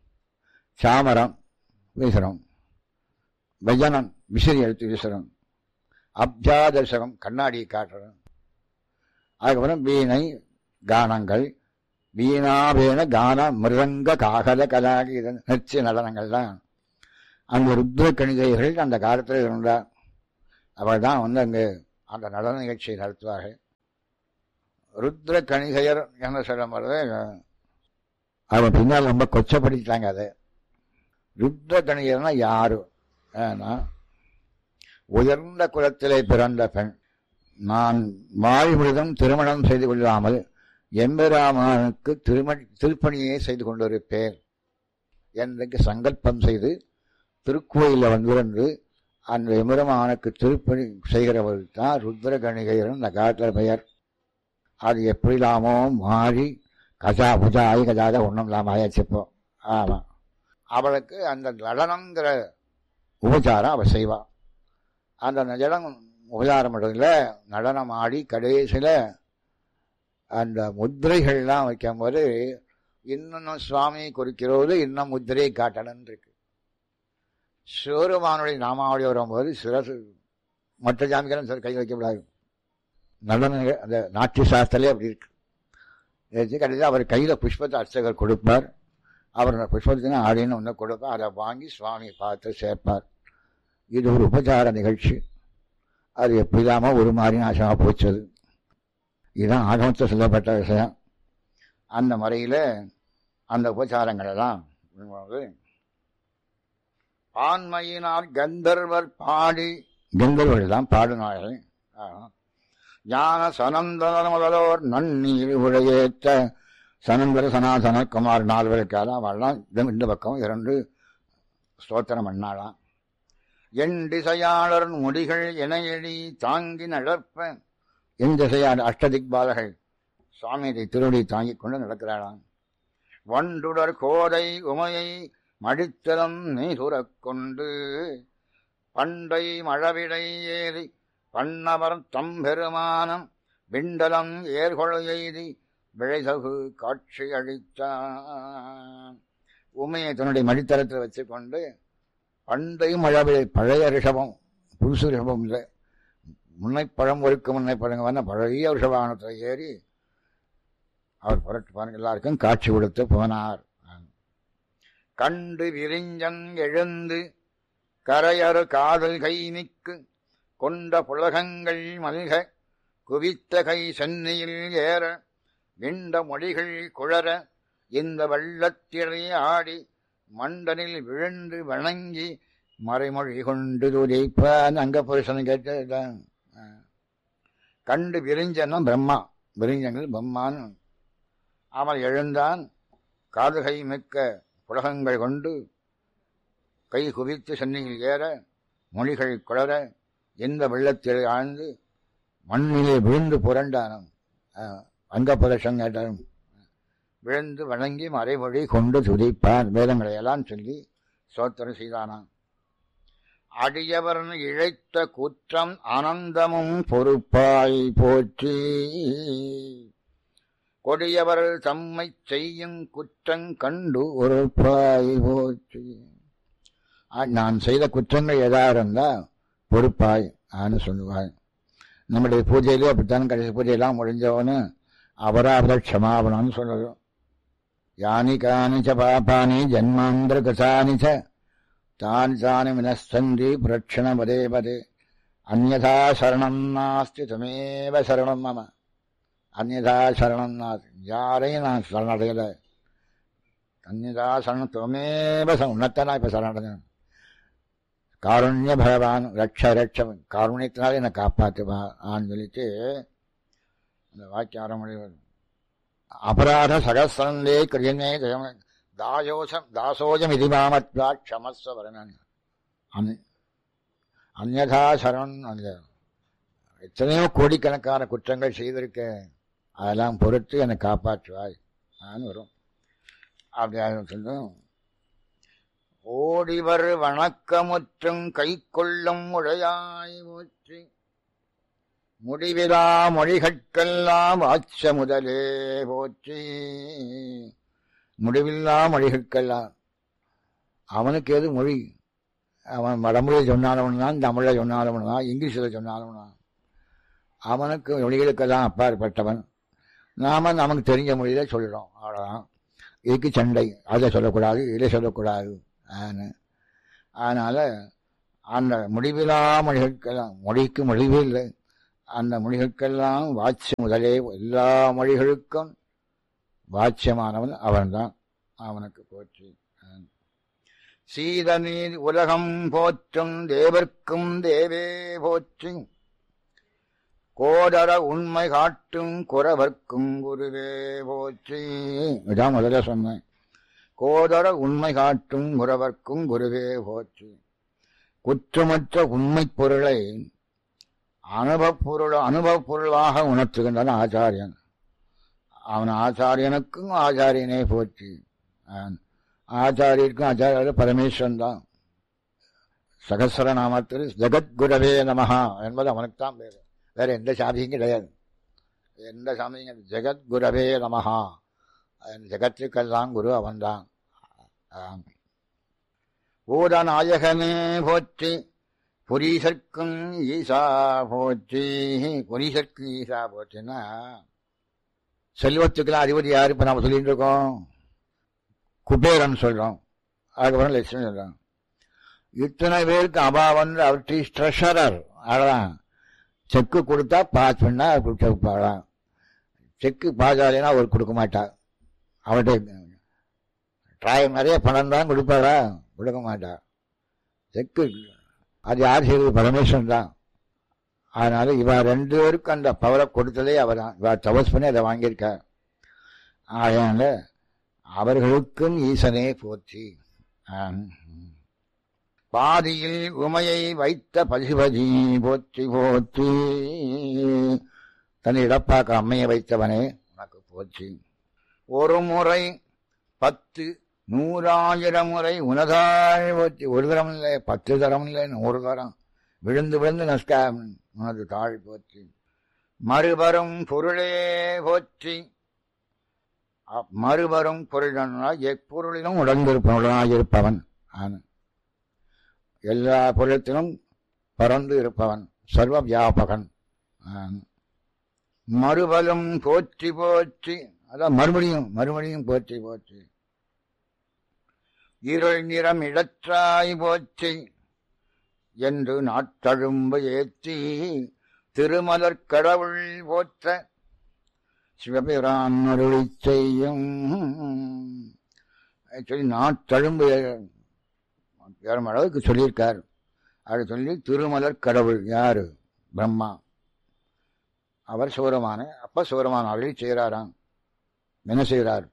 சாமரம் வீசுறோம் வெஜனம் விசிறி எடுத்து வீசுறோம் அப்ஜாதர்சகம் கண்ணாடியை காட்டுறோம் அதுக்கப்புறம் வீணை கானங்கள் வீணாவேன கான மிருதங்க காகல கலாகீத நிச்சய நடனங்கள்லாம் அந்த ருத்ர கணிதைகள் அந்த காலத்தில் இருந்தார் அவள் தான் வந்து அங்கு அந்த நடன நிகழ்ச்சியை நடத்துவார்கள் ருத்ர கணிகையர் என்ன சொல்லும் பொழுது அவன் பின்னால் ரொம்ப கொச்சப்படுத்திட்டாங்க அதை ருத்ர கணிகையர்னா யாரு ஏன்னா உயர்ந்த குலத்திலே பிறந்த பெண் நான் வாழ்விடம் திருமணம் செய்து கொள்ளாமல் எம்பெராமானுக்கு திருமணி திருப்பணியை செய்து கொண்டிருப்பேன் என்றைக்கு சங்கல்பம் செய்து திருக்கோயிலில் வந்திருந்து அந்த எம்பெருமானுக்கு திருப்பணி செய்கிறவர்கள் தான் ருத்ரகணிகையர் அந்த காலத்தில் பெயர் அது எப்படிலாமோ மாறி கஜா புஜா ஆகி கஜாத ஒன்றும் இல்லாமல் ஆயாச்சுப்போ ஆமாம் அவளுக்கு அந்த நடனங்கிற உபச்சாரம் அவள் செய்வாள் அந்த நடனம் உபச்சாரம் இல்லை நடனம் ஆடி கடைசியில் அந்த முத்திரைகள்லாம் வைக்கும்போது இன்னும் சுவாமியை குறிக்கிறது இன்னும் முத்திரையை காட்டணும் இருக்கு சிவருமானுடைய நாமாவளி வரும்போது சிரசு மற்ற ஜாமிகளும் சில கை வைக்கக்கூடாது நடன அந்த நாட்டிய சாஸ்திரத்திலே அப்படி இருக்கு வச்சு கடைசியில் அவர் கையில் புஷ்பத்தை அர்ச்சகர் கொடுப்பார் அவர் அந்த புஷ்பத்தின ஆடின்னு ஒன்று கொடுப்பார் அதை வாங்கி சுவாமியை பார்த்து சேர்ப்பார் இது ஒரு உபச்சார நிகழ்ச்சி அது எப்படி இல்லாமல் ஒரு மாதிரி நாசமாக போச்சது இதுதான் ஆகமத்தில் சொல்லப்பட்ட விஷயம் அந்த முறையில் அந்த உபச்சாரங்கள் எல்லாம் பான்மையினால் கந்தர்வர் பாடி கந்தர்வர்கள் தான் பாடினார்கள் ஞான சனந்தன முதலோர் நன்னீர் உழையேற்ற சனந்தர சனாதன குமார் நால்வருக்காலாம் அவெல்லாம் இந்த பக்கம் இரண்டு ஸ்தோத்திரம் பண்ணாலாம் என் திசையாளர் முடிகள் இணையடி தாங்கி நடப்ப என் திசையாளர் அஷ்டதிக் பாலகள் சுவாமியை திருவடி தாங்கிக் கொண்டு நடக்கிறாளாம் வண்டுடர் கோதை உமையை மடித்தலம் நீசுரக் கொண்டு பண்டை மழவிடை ஏறி பண்ணவர் தம்பெருமானம் விண்டலம் ஏர்கொள் எய்தி விழைதகு காட்சி அளித்தான் உமையை தன்னுடைய மடித்தளத்தில் வச்சுக்கொண்டு பண்டை மழவிடை பழைய ரிஷபம் புதுசு ரிஷபம் இல்லை முன்னை பழம் ஒருக்கு முன்னை பழங்க வந்த பழைய ரிஷபானத்தில் ஏறி அவர் புரட்டு பாருங்க எல்லாருக்கும் காட்சி கொடுத்து போனார் கண்டு விரிஞ்சன் எழுந்து கரையறு காதல் கை நிற்கு கொண்ட புலகங்கள் மல்க குவித்த கை சென்னையில் ஏற விண்ட மொழிகள் குழற இந்த வெள்ளத்திரை ஆடி மண்டனில் விழுந்து வணங்கி மறைமொழி கொண்டு துதிப்பான் அங்க புருஷன் கேட்ட கண்டு விரிஞ்சன்னா பிரம்மா விரிஞ்சங்கள் பிரம்மான் அவன் எழுந்தான் காதுகை மிக்க புலகங்கள் கொண்டு கை குவித்து சென்னையில் ஏற மொழிகள் குளர எந்த வெள்ளத்தில் ஆழ்ந்து மண்ணிலே விழுந்து புரண்டானும் அங்கப்புரட்சம் கேட்டாலும் விழுந்து வணங்கி மறைமொழி கொண்டு துதிப்பான் வேதங்களை எல்லாம் சொல்லி சோத்திரம் செய்தானாம் அடியவர் இழைத்த குற்றம் ஆனந்தமும் பொறுப்பாய் போற்றி கொடியவர் தம்மை செய்யும் குற்றம் கண்டு ஒருப்பாய் போற்றி நான் செய்த குற்றங்கள் எதா இருந்தா பொறுப்பாய் ஆன்னு சொல்லுவாய் நம்முடைய பூஜையிலே அப்படித்தான் கடைசி பூஜையெல்லாம் முடிஞ்சவனு அபராத க்ஷமாபணம்னு சொல்றது யானி காணிச்ச பாபானி ஜன்மாந்திர கசானி ச தானி தானி வினஸ்தந்தி பிரட்சண பதே பதே அந்யதா சரணம் நாஸ்தி தமேவ சரணம் மம அந்யதா சரணம் நாஸ்தி யாரையும் நான் சரணடையல அந்யதா சரணம் துவமேவ உன்னத்தனா இப்ப சரணடைஞ்சேன் காருண்ய பகவான் ரட்ச ரட்ச காருண்யத்தினால என்னை காப்பாற்றுவா ஆன்னு சொல்லிட்டு அந்த வாக்கியம் ஆரம்பி அபராத சகசிரந்தே கிரியமே தாயோசம் தாசோஜம் இது மாமத்வா க்ஷமஸ்வ வரணன் அந்நதா சரண் அந்த எத்தனையோ கோடிக்கணக்கான குற்றங்கள் செய்திருக்கேன் அதெல்லாம் பொறுத்து என்னை காப்பாற்றுவாய் ஆன்னு வரும் அப்படி சொல்லும் ஓடிவர் வணக்கமுற்றும் கை கொள்ளும் உழையாய் போற்றி முடிவிலா மொழிகட்கெல்லாம் ஆச்ச முதலே போற்றி முடிவில்லா மொழிகட்கெல்லாம் அவனுக்கு எது மொழி அவன் வடமொழியில் சொன்னாலவன் தான் தமிழில் சொன்னாலவன் தான் இங்கிலீஷில் சொன்னாலவன் தான் அவனுக்கு மொழிகளுக்கெல்லாம் அப்பாற்பட்டவன் நாம நமக்கு தெரிஞ்ச மொழியில சொல்கிறோம் அவ்வளோதான் இதுக்கு சண்டை அதை சொல்லக்கூடாது இதை சொல்லக்கூடாது அதனால அந்த முடிவிலா மொழிகளுக்கெல்லாம் மொழிக்கு முடிவே இல்லை அந்த மொழிகளுக்கெல்லாம் வாட்சியம் முதலே எல்லா மொழிகளுக்கும் வாட்சியமானவன் அவன்தான் அவனுக்கு போற்றி சீதநீர் உலகம் போற்றும் தேவர்க்கும் தேவே போற்றி கோடர உண்மை காட்டும் குறவர்க்கும் குருவே போற்றி இதான் முதல்ல சொன்னேன் கோதர உண்மை காட்டும் குறவர்க்கும் குருவே போற்றி குற்றமற்ற உண்மை பொருளை அனுபவ பொருள் அனுபவ பொருளாக உணர்த்துகின்றான் ஆச்சாரியன் அவன் ஆச்சாரியனுக்கும் ஆச்சாரியனே போற்றி ஆச்சாரியருக்கும் ஆச்சாரியர் பரமேஸ்வரன் தான் சகசர நாமத்தில் ஜெகத்குரவே நமஹா என்பது அவனுக்கு தான் பேரு வேற எந்த சாமியும் கிடையாது எந்த சாமியும் ஜெகத்குரவே நமஹா ஜெகத்துக்கெல்லாம் குரு அவன்தான் பூதநாயகனே போற்றி புரீசர்க்கும் ஈசா போற்றி புரீசர்க்கும் ஈசா போற்றின்னா செல்வத்துக்கெல்லாம் அதிபதி யாரு இப்ப நாம சொல்லிட்டு இருக்கோம் குபேரன் சொல்றோம் அதுக்கப்புறம் லட்சுமி சொல்றோம் இத்தனை பேருக்கு அபாவன் அவர் ட்ரெஷரர் அதான் செக்கு கொடுத்தா பாஸ் பண்ணா கொடுப்பாளாம் செக்கு பாஸ் ஆகலைன்னா அவர் கொடுக்க மாட்டா அவர்கிட்ட ட்ராய் நிறைய பணம் தான் கொடுப்பாரா கொடுக்க மாட்டா செக்கு அது யார் செய்வது பரமேஸ்வரன் தான் அதனால இவ ரெண்டு பேருக்கும் அந்த பவரை கொடுத்ததே அவர் தான் இவ தபஸ் பண்ணி அதை வாங்கியிருக்கார் அதனால அவர்களுக்கும் ஈசனே போற்றி பாதியில் உமையை வைத்த பசுபதி போற்றி போற்றி தன் இடப்பாக்க அம்மையை வைத்தவனே உனக்கு போற்றி ஒரு முறை பத்து நூறாயிரம் முறை உனதாய் போற்றி ஒரு தரம் இல்லை பத்து தரம் இல்லை நூறு தரம் விழுந்து விழுந்து நஸ்காரம் உனது தாழ் போற்றி மறுபரும் பொருளே போற்றி அ- மறுபரும் பொருள் எப்பொருளிலும் உடந்திருப்பவனாயிருப்பவன் ஆன எல்லா பொருளத்திலும் பறந்து இருப்பவன் சர்வ வியாபகன் ஆன். மறுபலும் போற்றி போற்றி அதான் மறுபடியும் மறுபடியும் போற்றி போற்றி இருள் நிறம் இடற்றாய் போற்றி என்று நாட்டழும்பு ஏற்றி திருமலர் கடவுள் போற்ற சிவபிரான் அருளி செய்யும் சொல்லி நாட்டழும்பு ஏறும் அளவுக்கு சொல்லியிருக்கார் அதை சொல்லி திருமலர் கடவுள் யாரு பிரம்மா அவர் சூரமான அப்ப சூரமான அருளி செய்கிறாராம் என்ன செய்கிறார்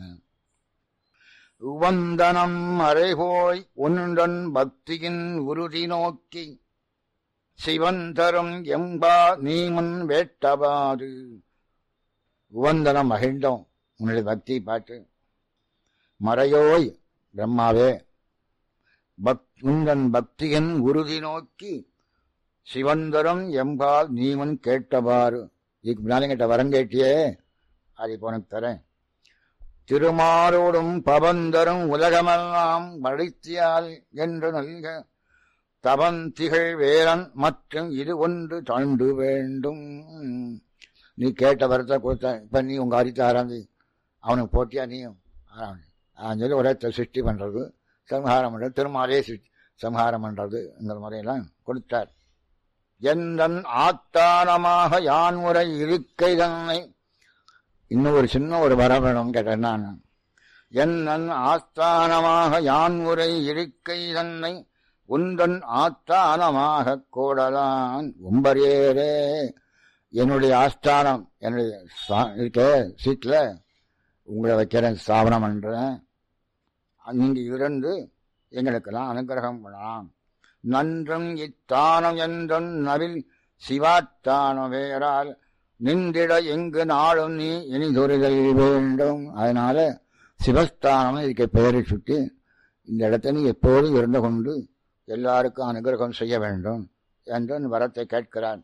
உவந்தனம் அறைபோய் உன்னுடன் பக்தியின் உறுதி நோக்கி சிவன் தரும் எம்பா நீமன் வேட்டபாது உவந்தனம் மகிழ்ந்தோம் உன்னுடைய பக்தி பார்த்து மறையோய் பிரம்மாவே பக் உந்தன் பக்தியின் உறுதி நோக்கி சிவந்தரம் எம்பால் நீவன் கேட்டபாறு இதுக்கு முன்னாலே கேட்ட வரம் கேட்டியே அதை இப்போ உனக்கு தரேன் திருமாரோடும் பவந்தரும் உலகமெல்லாம் வழித்தியால் என்று நல்க தவந்திகள் வேலன் மற்றும் இது ஒன்று தாண்டு வேண்டும் நீ கேட்ட வரத்தை கொடுத்த இப்ப நீ உங்க அரித்த ஆரம்பி அவனுக்கு போட்டியா நீயும் ஆரம்பி அவன் சொல்லி உலகத்தை சிருஷ்டி பண்றது சம்ஹாரம் பண்றது திருமாலே சிருஷ்டி சம்ஹாரம் பண்றதுங்கிற முறையெல்லாம் கொடுத்தார் எந்தன் ஆத்தானமாக யான் முறை இருக்கை தன்னை இன்னும் ஒரு சின்ன ஒரு வர வேணும் கேட்டேன் நான் என்னன் ஆஸ்தானமாக யான் உரை இருக்கை தன்னை உந்தன் ஆஸ்தானமாக கூடலான் உம்பரேரே என்னுடைய ஆஸ்தானம் என்னுடைய சா- இருக்கே சீட்டில் உங்களை வைக்கிறேன் ஸ்தாபனம் பண்றேன் நீங்க இருந்து எங்களுக்கெல்லாம் அனுகிரகம் பண்ணலாம் நன்றும் இத்தானம் என்றும் நவில் சிவாத்தானம் வேறால் நின்றிட எங்கு நாளும் நீ இனிதொருதல் வேண்டும் அதனால சிவஸ்தானம் இதுக்கு பெயரை சுட்டி இந்த இடத்தை நீ எப்போதும் இருந்து கொண்டு எல்லாருக்கும் அனுகிரகம் செய்ய வேண்டும் என்று வரத்தை கேட்கிறான்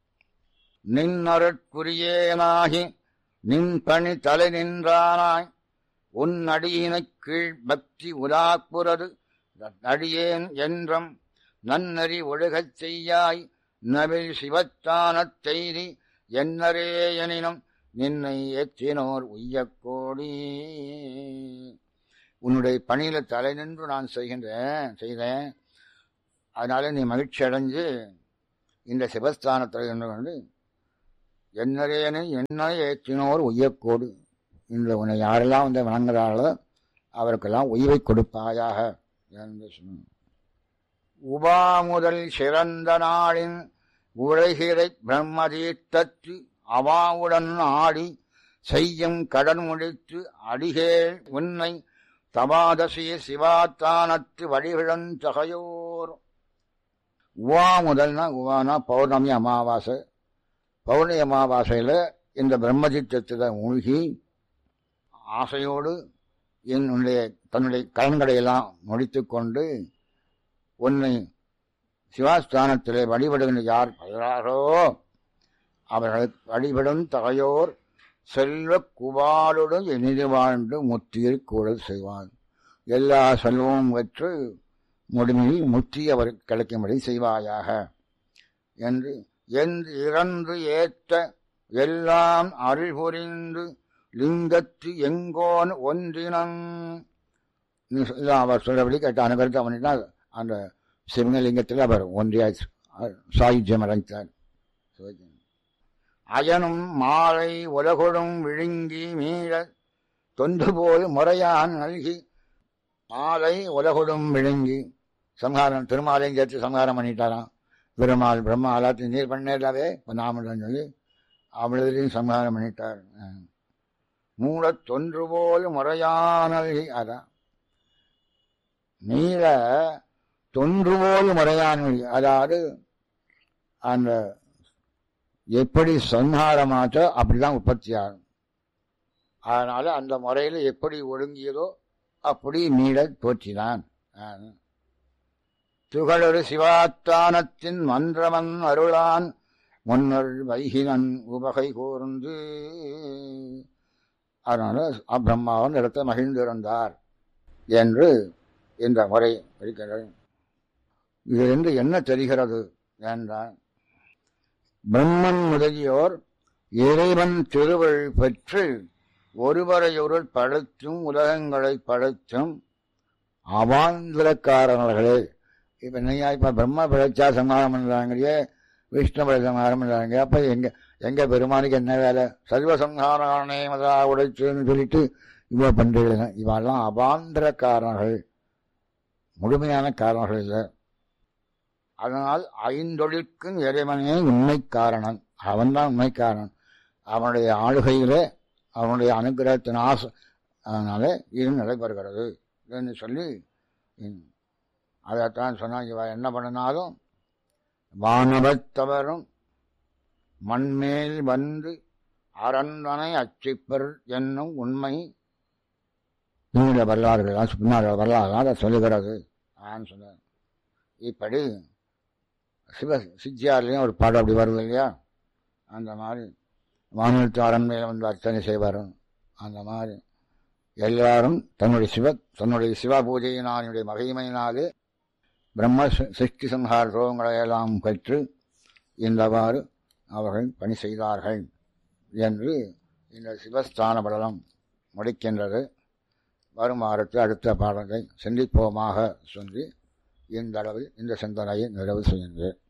நின்னருட்குரியேனாகி நின் பணி தலை நின்றானாய் உன் அடியினைக் கீழ் பக்தி உலாப்புறது அடியேன் என்றும் நன்னறி ஒழுகச் செய்யாய் நவில் சிவத்தானத் செய்தி என்னரே எனினும் நின்னை ஏற்றினோர் உய்யக்கோடி உன்னுடைய பணியில தலை நின்று நான் செய்கின்றேன் செய்தேன் அதனால நீ மகிழ்ச்சி அடைஞ்சு இந்த சிவஸ்தானத்தில் இருந்து கொண்டு என்னரேனை என்ன ஏற்றினோர் உய்யக்கோடு இந்த உன்னை யாரெல்லாம் வந்து வணங்குறார்களோ அவருக்கெல்லாம் உய்வை கொடுப்பாயாக என்று சொன்னார் உபா முதல் சிறந்த நாளின் உலகிறை பிரம்மதீர்த்தத்து அவாவுடன் ஆடி செய்யும் கடன் முடித்து அடிகேள் உன்னை தபாதசிய சிவாத்தானத்து வழிவிழந்தகையோர் உவா முதல்னா உவானா பௌர்ணமி அமாவாசை பௌர்ணமி அமாவாசையில் இந்த பிரம்மதீர்த்தத்தில் மூழ்கி ஆசையோடு என்னுடைய தன்னுடைய கடன்களையெல்லாம் முடித்துக்கொண்டு உன்னை சிவாஸ்தானத்திலே வழிபடுகின்ற யார் பகிறாரோ அவர்களுக்கு வழிபடும் தகையோர் செல்வ குவாலுடன் இனிது வாழ்ந்து முத்தியில் கூடல் செய்வார் எல்லா செல்வமும் பெற்று முடிமையில் முத்தி அவருக்கு கிடைக்கும்படி செய்வாயாக என்று என்று இறந்து ஏத்த எல்லாம் அருள் புரிந்து லிங்கத்து எங்கோன் ஒன்றினன் நீ சொல்ல அவர் சொல்றபடி கேட்ட அனுகரத்தை பண்ணிட்டா அந்த சிவலிங்கத்தில் அவர் ஒன்றியாச்சு சாயுஜ்யம் அடைந்தார் அயனும் மாலை உலகொடும் விழுங்கி மீள தொண்டு போல் முறையான் நல்கி மாலை உலகொடும் விழுங்கி சம்ஹாரம் திருமாலையும் சேர்த்து சம்ஹாரம் பண்ணிட்டாராம் பெருமாள் பிரம்மா எல்லாத்தையும் நீர் பண்ணேடாவே நாமதான் சொல்லி அவ்வளவுலையும் சம்ஹாரம் பண்ணிட்டார் மூலத் தொன்று போல் முறையான் நல்கி அதான் நீல தொன்றுவோல் முறையான வழி அதாவது அந்த எப்படி சம்ஹாரமாச்சோ அப்படிதான் உற்பத்தி ஆகும் அதனால அந்த முறையில் எப்படி ஒழுங்கியதோ அப்படி மீள தோற்றினான் துகளொரு சிவாத்தானத்தின் மன்றமன் அருளான் முன்னர் வைகினன் உபகை கூர்ந்து அதனால பிரம்மாவன் இடத்தை மகிழ்ந்திருந்தார் என்று இந்த முறை இருக்கிறது இதிலிருந்து என்ன தெரிகிறது என்றால் பிரம்மன் முதலியோர் இறைவன் திருவள் பெற்று ஒருவரையொருள் படைத்தும் உலகங்களை படைத்தும் அவாந்திரக்காரர்களே இப்ப நீங்க இப்ப பிரம்ம பிழைச்சா சமாதானம் பண்றாங்க விஷ்ணு பிழை சமாதானம் பண்றாங்க அப்ப எங்க எங்க பெருமானுக்கு என்ன வேலை சர்வ சங்காரணே மதா உடைச்சுன்னு சொல்லிட்டு இவ்வளவு பண்றீங்க இவெல்லாம் அபாந்திரக்காரர்கள் முழுமையான காரணர்கள் இல்லை அதனால் ஐந்தொழிற்கும் இறைவனே உண்மை காரணன் அவன்தான் உண்மை காரணன் அவனுடைய ஆளுகையிலே அவனுடைய அனுகிரகத்தின் ஆசை அதனால இது நடைபெறுகிறது என்று சொல்லி அதைத்தான் சொன்னாங்க இவ என்ன பண்ணினாலும் வானவத்தவரும் மண்மேல் வந்து அரண்மனை அச்சிப்பர் என்னும் உண்மை இந்த வரலாறுகள் பின்னால் வரலாறு அதை சொல்லுகிறது ஆன்னு சொன்னார் இப்படி சிவ சித்தியார்லேயும் ஒரு பாடம் அப்படி வருது இல்லையா அந்த மாதிரி வானொலி அரண்மையில் வந்து அர்ச்சனை செய்வார் அந்த மாதிரி எல்லாரும் தன்னுடைய சிவ தன்னுடைய சிவ பூஜையினானுடைய மகிமையினாலே பிரம்ம சிருஷ்டி சம்ஹார ரோகங்களை எல்லாம் பெற்று இந்தவாறு அவர்கள் பணி செய்தார்கள் என்று இந்த சிவஸ்தான படலம் முடிக்கின்றது வரும் வாரத்தில் அடுத்த பாடத்தை சிந்திப்போமாக சொல்லி இந்த அளவில் இந்த சிந்தனையை நிறைவு செய்கின்றேன்